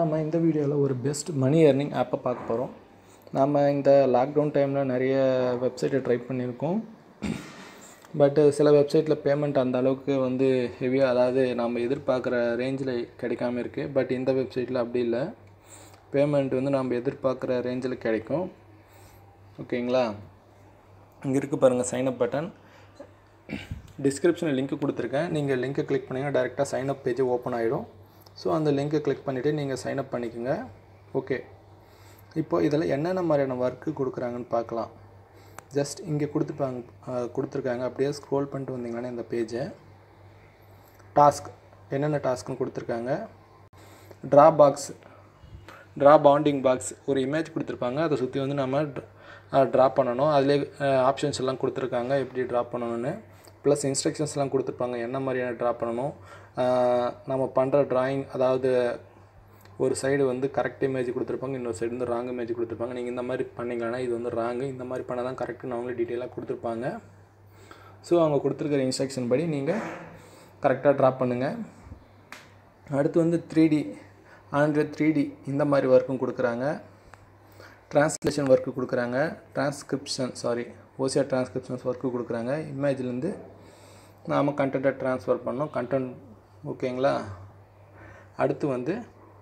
நாம் இந்த வீடியோவில் ஒரு பெஸ்ட் மணி ஏர்னிங் ஆப்பை பார்க்க போகிறோம் நாம் இந்த லாக்டவுன் டைமில் நிறைய வெப்சைட்டை ட்ரை பண்ணியிருக்கோம் பட்டு சில வெப்சைட்டில் பேமெண்ட் அந்த அளவுக்கு வந்து ஹெவியாக அதாவது நம்ம எதிர்பார்க்குற ரேஞ்சில் கிடைக்காம இருக்குது பட் இந்த வெப்சைட்டில் அப்படி இல்லை பேமெண்ட் வந்து நம்ம எதிர்பார்க்குற ரேஞ்சில் கிடைக்கும் ஓகேங்களா இங்கே இருக்குது பாருங்கள் சைனப் பட்டன் டிஸ்கிரிப்ஷனில் லிங்க் கொடுத்துருக்கேன் நீங்கள் லிங்க்கை கிளிக் பண்ணிங்கன்னா டேரெக்டாக சைனப் பேஜ் ஓப்பன் ஆகிடும் ஸோ அந்த லிங்க்கை கிளிக் பண்ணிவிட்டு நீங்கள் சைனப் பண்ணிக்கோங்க ஓகே இப்போ இதில் என்னென்ன மாதிரியான ஒர்க்கு கொடுக்குறாங்கன்னு பார்க்கலாம் ஜஸ்ட் இங்கே கொடுத்துப்பாங்க அஹ், கொடுத்துருக்காங்க அப்படியே ஸ்க்ரோல் பண்ணிட்டு வந்தீங்கன்னா இந்த பேஜை டாஸ்க் என்னென்ன டாஸ்க்னு கொடுத்துருக்காங்க draw box draw bounding box ஒரு இமேஜ் கொடுத்துருப்பாங்க அதை சுற்றி வந்து நம்ம ட்ரா பண்ணணும் அதிலே ஆப்ஷன்ஸ் எல்லாம் கொடுத்துருக்காங்க எப்படி ட்ரா பண்ணணும்னு ப்ளஸ் இன்ஸ்ட்ரக்ஷன்ஸ்லாம் கொடுத்துருப்பாங்க என்ன மாதிரியான ட்ரா பண்ணணும் அஹ், நம்ம பண்ணுற ட்ராயிங் அதாவது ஒரு சைடு வந்து கரெக்ட் இமேஜ் கொடுத்துருப்பாங்க இன்னொரு சைடு வந்து ராங் இமேஜ் கொடுத்துருப்பாங்க நீங்கள் இந்த மாதிரி பண்ணீங்கன்னா இது வந்து ராங்கு இந்த மாதிரி பண்ணால் தான் கரெக்டுன்னு அவங்களே டீட்டெயிலாக கொடுத்துருப்பாங்க ஸோ அவங்க கொடுத்துருக்கிற இன்ஸ்ட்ரக்ஷன் படி நீங்கள் கரெக்டாக ட்ரா பண்ணுங்கள் அடுத்து வந்து three D android three D இந்த மாதிரி ஒர்க்கும் கொடுக்குறாங்க ட்ரான்ஸ்லேஷன் ஒர்க்கு கொடுக்குறாங்க டிரான்ஸ்கிரிப்ஷன் சாரி ஓசியா டிரான்ஸ்கிரிப்ஷன்ஸ் ஒர்க்கு கொடுக்குறாங்க இமேஜ்லேருந்து நாம் கண்டென்ட்டை ட்ரான்ஸ்ஃபர் பண்ணோம் கண்டென்ட் ஓகேங்களா அடுத்து வந்து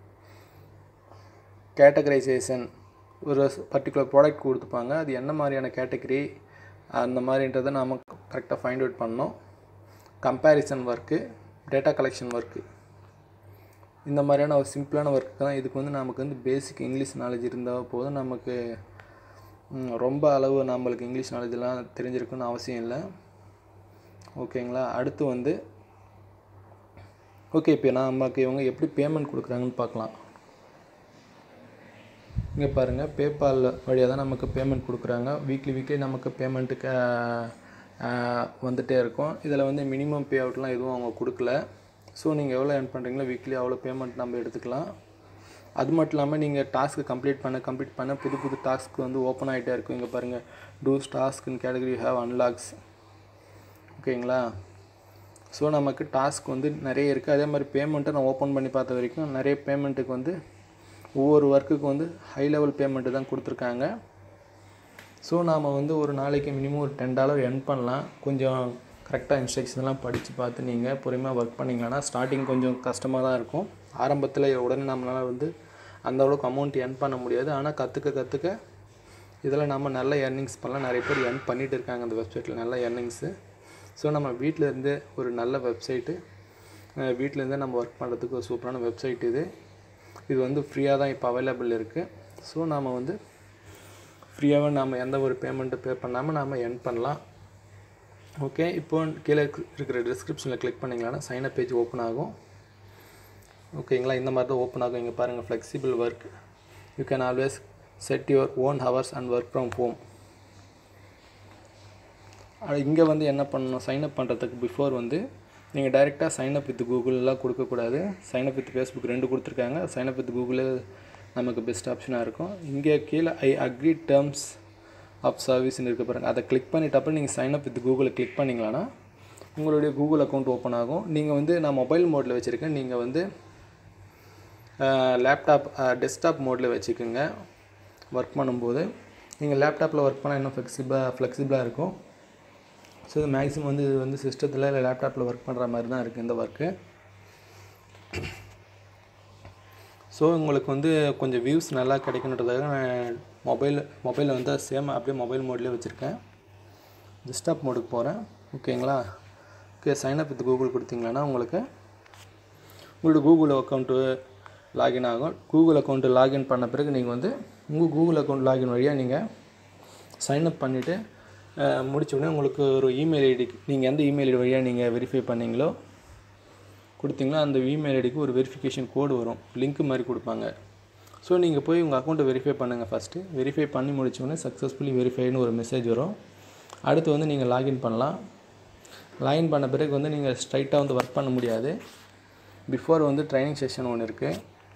கேட்டகரைசேஷன் ஒரு பர்டிகுலர் ப்ராடக்ட் கொடுத்துப்பாங்க அது என்ன மாதிரியான கேட்டகரி அந்த மாதிரின்றதை நாம் கரெக்டாக ஃபைண்ட் அவுட் பண்ணோம் comparison work data collection work இந்த மாதிரியான ஒரு சிம்பிளான ஒர்க்கு தான் இதுக்கு வந்து நமக்கு வந்து பேசிக் இங்கிலீஷ் நாலேஜ் இருந்தால் போதும் நமக்கு ம், ரொம்ப அளவு நம்மளுக்கு இங்கிலீஷ் நாலேஜெலாம் தெரிஞ்சிருக்குன்னு அவசியம் இல்லை ஓகேங்களா அடுத்து வந்து ஓகே இப்போ நமக்கு இவங்க எப்படி பேமெண்ட் கொடுக்குறாங்கன்னு பார்க்கலாம் இங்கே பாருங்கள் பேபால் வழியாக தான் நமக்கு பேமெண்ட் கொடுக்குறாங்க வீக்லி வீக்லி நமக்கு பேமெண்ட்டுக்கு வந்துகிட்டே இருக்கும் இதில் வந்து மினிமம் பே அவுட்லாம் எதுவும் அவங்க கொடுக்கல ஸோ நீங்கள் எவ்வளோ earn பண்ணுறீங்களோ வீக்லி அவ்வளோ பேமெண்ட் நம்ம எடுத்துக்கலாம் அது மட்டும் இல்லாமல் நீங்கள் டாஸ்க்கு கம்ப்ளீட் பண்ண கம்ப்ளீட் பண்ண புது புது டாஸ்க் வந்து ஓப்பன் ஆகிட்டே இருக்கும் இங்கே பாருங்கள் those task in category have unlocks ஓகேங்களா ஸோ நமக்கு டாஸ்க் வந்து நிறைய இருக்குது அதே மாதிரி பேமெண்ட்டை நான் ஓப்பன் பண்ணி பார்த்த வரைக்கும் நிறைய பேமெண்ட்டுக்கு வந்து ஒவ்வொரு ஒர்க்குக்கு வந்து ஹை லெவல் பேமெண்ட்டு தான் கொடுத்துருக்காங்க ஸோ நாம் வந்து ஒரு நாளைக்கு மினிமம் ஒரு டென் டாலர் earn பண்ணலாம் கொஞ்சம் கரெக்டாக இன்ஸ்ட்ரக்ஷன்லாம் படித்து பார்த்து நீங்கள் பொறுமையாக ஒர்க் பண்ணிங்களன்னா ஸ்டார்டிங் கொஞ்சம் கஷ்டமாக தான் இருக்கும் ஆரம்பத்தில் உடனே நம்மளால் வந்து அந்த அளவுக்கு அமௌண்ட் earn பண்ண முடியாது ஆனால் கற்றுக்க கற்றுக்க இதில் நம்ம நல்ல earnings பண்ணலாம் நிறைய பேர் earn பண்ணிட்டு இருக்காங்க அந்த வெப்சைட்டில் நல்ல earnings ஸோ நம்ம வீட்டில் இருந்து ஒரு நல்ல வெப்சைட்டு வீட்டிலேருந்தே நம்ம ஒர்க் பண்ணுறதுக்கு ஒரு சூப்பரான வெப்சைட் இது இது வந்து ஃப்ரீயாக தான் இப்போ அவைலபிள் இருக்குது ஸோ நாம் வந்து ஃப்ரீயாகவே நாம் எந்த ஒரு பேமெண்ட்டு பே பண்ணாமல் நாம் earn பண்ணலாம் ஓகே இப்போ கீழே இருக்கு- இருக்கிற டிஸ்கிரிப்ஷனில் கிளிக் பண்ணிங்களான்னா சைனப் பேஜ் ஓப்பன் ஆகும் ஓகேங்களா இந்த மாதிரி தான் ஓப்பன் ஆகும் இங்கே பாருங்கள் flexible work you can always set your own hours and work from home இங்கே வந்து என்ன பண்ணணும் சைனப் பண்ணுறதுக்கு பிஃபோர் வந்து நீங்கள் டைரெக்டாக சைனப் வித் கூகுளெலாம் கொடுக்கக்கூடாது சைனப் வித் ஃபேஸ்புக் ரெண்டு கொடுத்துருக்காங்க சைனப் வித் கூகுளே நமக்கு பெஸ்ட் ஆப்ஷனாக இருக்கும் இங்கே கீழே ஐ அக்ரி டேர்ம்ஸ் ஆஃப் சர்வீஸ்னு இருக்க பாருங்க அதை கிளிக் பண்ணிட்ட அப்புறம் நீங்கள் சைனப் வித் கூகுளை கிளிக் பண்ணிங்களான்னா உங்களுடைய கூகுள் அக்கௌண்ட் ஓப்பன் ஆகும் நீங்கள் வந்து நான் மொபைல் மோடில் வச்சுருக்கேன் நீங்கள் வந்து லேப்டாப் டெஸ்க்டாப் மோடில் வச்சுக்கோங்க ஒர்க் பண்ணும்போது நீங்கள் லேப்டாப்பில் ஒர்க் பண்ணால் இன்னும் ஃப்ளெக்சிபிளாக ஃப்ளெக்சிபிளாக இருக்கும் ஸோ இது மேக்ஸிமம் வந்து இது வந்து சிஸ்டத்தில் இல்லை லேப்டாப்பில் ஒர்க் பண்ணுற மாதிரி தான் இருக்குது இந்த ஒர்க்கு ஸோ உங்களுக்கு வந்து கொஞ்சம் வியூஸ் நல்லா கிடைக்கணுன்றதுக்காக நான் மொபைல் மொபைலில் வந்து சேம் அப்படியே மொபைல் மோட்லேயே வச்சுருக்கேன் டெஸ்க்டாப் மோடுக்கு போகிறேன் ஓகேங்களா ஓகே சைனப் வித் கூகுள் கொடுத்தீங்களன்னா உங்களுக்கு உங்களோட கூகுள் அக்கௌண்ட்டு லாகின் ஆகும் கூகுள் அக்கௌண்ட்டு லாகின் பண்ண பிறகு நீங்கள் வந்து உங்கள் கூகுள் அக்கௌண்ட் லாகின் வழியாக நீங்கள் சைன்அப் பண்ணிவிட்டு முடிச்ச உடனே உங்களுக்கு ஒரு இமெயில் ஐடி நீங்கள் எந்த இமெயில் ஐடி வழியாக நீங்கள் வெரிஃபை பண்ணீங்களோ கொடுத்தீங்களோ அந்த இமெயில் ஐடிக்கு ஒரு வெரிஃபிகேஷன் கோடு வரும் லிங்க் மாதிரி கொடுப்பாங்க ஸோ நீங்கள் போய் உங்கள் அக்கௌண்ட்டை வெரிஃபை பண்ணுங்கள் ஃபஸ்ட்டு வெரிஃபை பண்ணி முடிச்ச உடனே சக்ஸஸ்ஃபுல்லி வெரிஃபைன்னு ஒரு மெசேஜ் வரும் அடுத்து வந்து நீங்கள் லாகின் பண்ணலாம் லாகின் பண்ண பிறகு வந்து நீங்கள் ஸ்ட்ரைட்டாக வந்து ஒர்க் பண்ண முடியாது பிஃபோர் வந்து ட்ரைனிங் செஷன் ஒன்று இருக்குது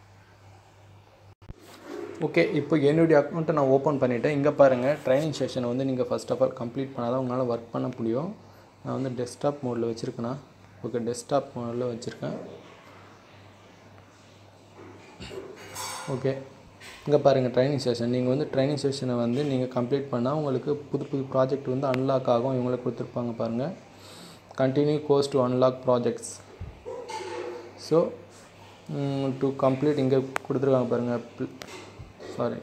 ஓகே இப்போ என்னுடைய அக்கௌண்ட்டை நான் ஓப்பன் பண்ணிவிட்டேன் இங்கே பாருங்கள் ட்ரைனிங் செஷனை வந்து நீங்கள் ஃபர்ஸ்ட் ஆஃப் ஆல் கம்ப்ளீட் பண்ணால் தான் உங்களால் ஒர்க் பண்ண முடியும் நான் வந்து டெஸ்க்டாப் மோடில் வச்சுருக்கேனா ஓகே டெஸ்க்டாப் மோடில் வச்சுருக்கேன் ஓகே இங்கே பாருங்கள் ட்ரைனிங் செஷன் நீங்கள் வந்து ட்ரைனிங் செஷனை வந்து நீங்கள் கம்ப்ளீட் பண்ணால் உங்களுக்கு புது புது ப்ராஜெக்ட் வந்து அன்லாக் ஆகும் இவங்களுக்கு கொடுத்துருப்பாங்க பாருங்கள் continue course to unlock projects so to complete இங்கே கொடுத்துருக்காங்க பாருங்கள் சாரி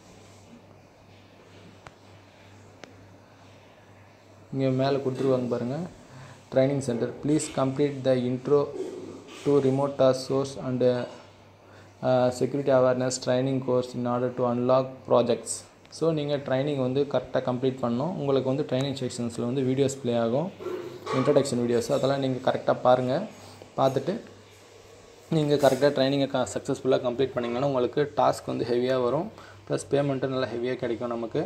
இங்கே மேலே கொடுத்துருவாங்க பாருங்கள் training center please complete the intro to remote task source and security awareness training course in order to unlock projects so நீங்கள் ட்ரைனிங் வந்து கரெக்டாக கம்ப்ளீட் பண்ணணும் உங்களுக்கு வந்து ட்ரைனிங் செக்ஷன்ஸில் வந்து வீடியோஸ் ப்ளே ஆகும் இன்ட்ரடக்ஷன் வீடியோஸ் அதெல்லாம் நீங்கள் கரெக்டாக பாருங்கள் பார்த்துட்டு நீங்கள் கரெக்டாக ட்ரைனிங்கை க சக்ஸஸ்ஃபுல்லாக கம்ப்ளீட் பண்ணிங்கன்னா உங்களுக்கு டாஸ்க் வந்து ஹெவியாக வரும் ப்ளஸ் பேமெண்ட்டும் நல்லா ஹெவியாக கிடைக்கும் நமக்கு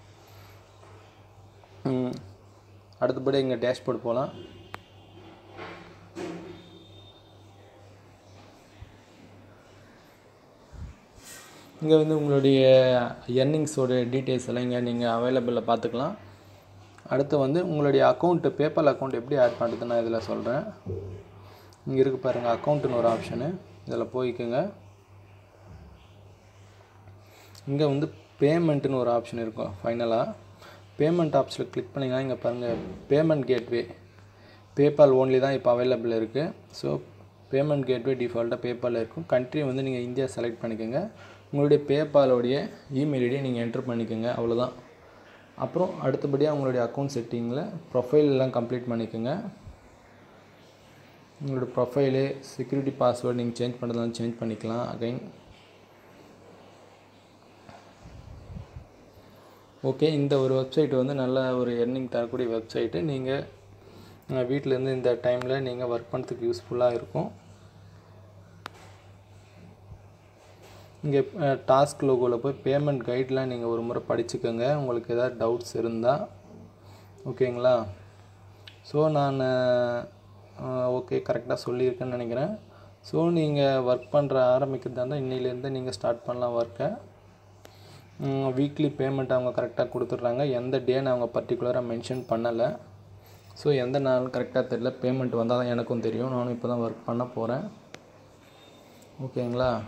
அடுத்தபடி இங்கே டேஷ்போர்ட் போகலாம் இங்கே வந்து உங்களுடைய எர்னிங்ஸோட டீட்டெயில்ஸ் எல்லாம் இங்கே நீங்கள் அவைலபிளில் பார்த்துக்கலாம் அடுத்து வந்து உங்களுடைய அக்கௌண்ட்டு பேபால் அக்கௌண்ட் எப்படி ஆட் பண்ணுறது நான் இதில் சொல்கிறேன் இங்கே இருக்குது பாருங்கள் அக்கௌண்ட்டுன்னு ஒரு ஆப்ஷனு இதில் போய்க்குங்க இங்கே வந்து பேமெண்ட்டுன்னு ஒரு ஆப்ஷன் இருக்கும் ஃபைனலாக பேமெண்ட் ஆப்ஷனில் கிளிக் பண்ணிங்கன்னா இங்கே பாருங்கள் பேமெண்ட் கேட்வே பேபால் ஓன்லி தான் இப்போ அவைலபிள் இருக்குது ஸோ பேமெண்ட் கேட்வே டிஃபால்ட்டாக பேபால் இருக்கும் கண்ட்ரி வந்து நீங்கள் இந்தியா செலக்ட் பண்ணிக்கோங்க உங்களுடைய பேபாலோடைய இமெயில் ஐடியை நீங்கள் என்ட்ரு பண்ணிக்கோங்க அவ்வளோதான் அப்புறம் அடுத்தபடியாக உங்களுடைய அக்கௌண்ட் செட்டிங்கில் ப்ரொஃபைல் எல்லாம் கம்ப்ளீட் பண்ணிக்கோங்க உங்களோட ப்ரொஃபைலு செக்யூரிட்டி பாஸ்வேர்டு நீங்கள் சேஞ்ச் பண்ணுறதுனாலும் சேஞ்ச் பண்ணிக்கலாம் அகைன் ஓகே இந்த ஒரு வெப்சைட் வந்து நல்ல ஒரு எர்னிங் தரக்கூடிய வெப்சைட்டு நீங்கள் வீட்டிலேருந்து இந்த டைமில் நீங்கள் ஒர்க் பண்ணுறதுக்கு யூஸ்ஃபுல்லாக இருக்கும் இங்கே டாஸ்க் லோகோவில் போய் பேமெண்ட் கைட்லாம் நீங்கள் ஒரு முறை படிச்சுக்கோங்க உங்களுக்கு எதாவது டவுட்ஸ் இருந்தால் ஓகேங்களா ஸோ நான் ஓகே கரெக்டாக சொல்லியிருக்கேன்னு நினைக்கிறேன் ஸோ நீங்கள் ஒர்க் பண்ணுற ஆரம்பிக்கிறதா இருந்தால் இன்னிலேருந்து நீங்கள் ஸ்டார்ட் பண்ணலாம் ஒர்க்கை வீக்லி பேமெண்ட் அவங்க கரெக்டாக கொடுத்துட்றாங்க எந்த டேன்னு அவங்க பர்டிகுலராக மென்ஷன் பண்ணலை ஸோ எந்த நாள் கரெக்டாக தெரியல பேமெண்ட் வந்தால் தான் எனக்கும் தெரியும் நானும் இப்போ தான் ஒர்க் பண்ண போகிறேன் ஓகேங்களா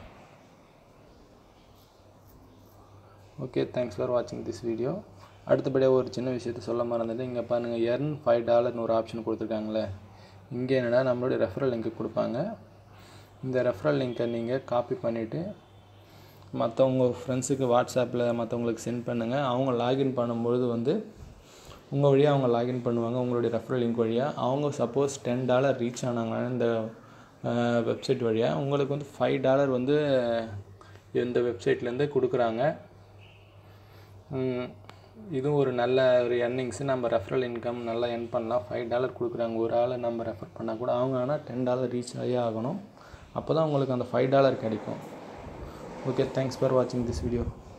ஓகே தேங்க்ஸ் ஃபார் வாட்சிங் திஸ் வீடியோ அடுத்தபடியாக ஒரு சின்ன விஷயத்த சொல்ல மறந்துட்டு இங்கே பாருங்கள் எர்ன் ஃபைவ் டாலர்னு ஒரு ஆப்ஷன் கொடுத்துருக்காங்களே இங்கே என்னடா நம்மளுடைய ரெஃபரல் லிங்க் கொடுப்பாங்க இந்த ரெஃபரல் லிங்க்கை நீங்கள் காப்பி பண்ணிவிட்டு மற்றவங்க ஃப்ரெண்ட்ஸுக்கு வாட்ஸ்அப்பில் மற்றவங்களுக்கு சென்ட் பண்ணுங்கள் அவங்க லாகின் பண்ணும்பொழுது வந்து உங்கள் வழியாக அவங்க லாகின் பண்ணுவாங்க உங்களுடைய ரெஃபரல் லிங்க் வழியாக அவங்க சப்போஸ் டென் டாலர் ரீச் ஆனாங்கன்னா இந்த வெப்சைட் வழியாக உங்களுக்கு வந்து ஃபைவ் டாலர் வந்து இந்த வெப்சைட்லேருந்து கொடுக்குறாங்க இதுவும் ஒரு நல்ல ஒரு எர்னிங்ஸு நம்ம ரெஃபரல் இன்கம் நல்லா எர்ன் பண்ணலாம் ஃபைவ் டாலர் கொடுக்குறாங்க ஒரு ஆளை நம்ம ரெஃபர் பண்ணால் கூட அவங்க ஆனால் டென் டாலர் ரீச் ஆகி ஆகணும் அப்போ தான் உங்களுக்கு அந்த ஃபைவ் டாலர் கிடைக்கும் ஓகே தேங்க்ஸ் ஃபார் வாட்சிங் திஸ் வீடியோ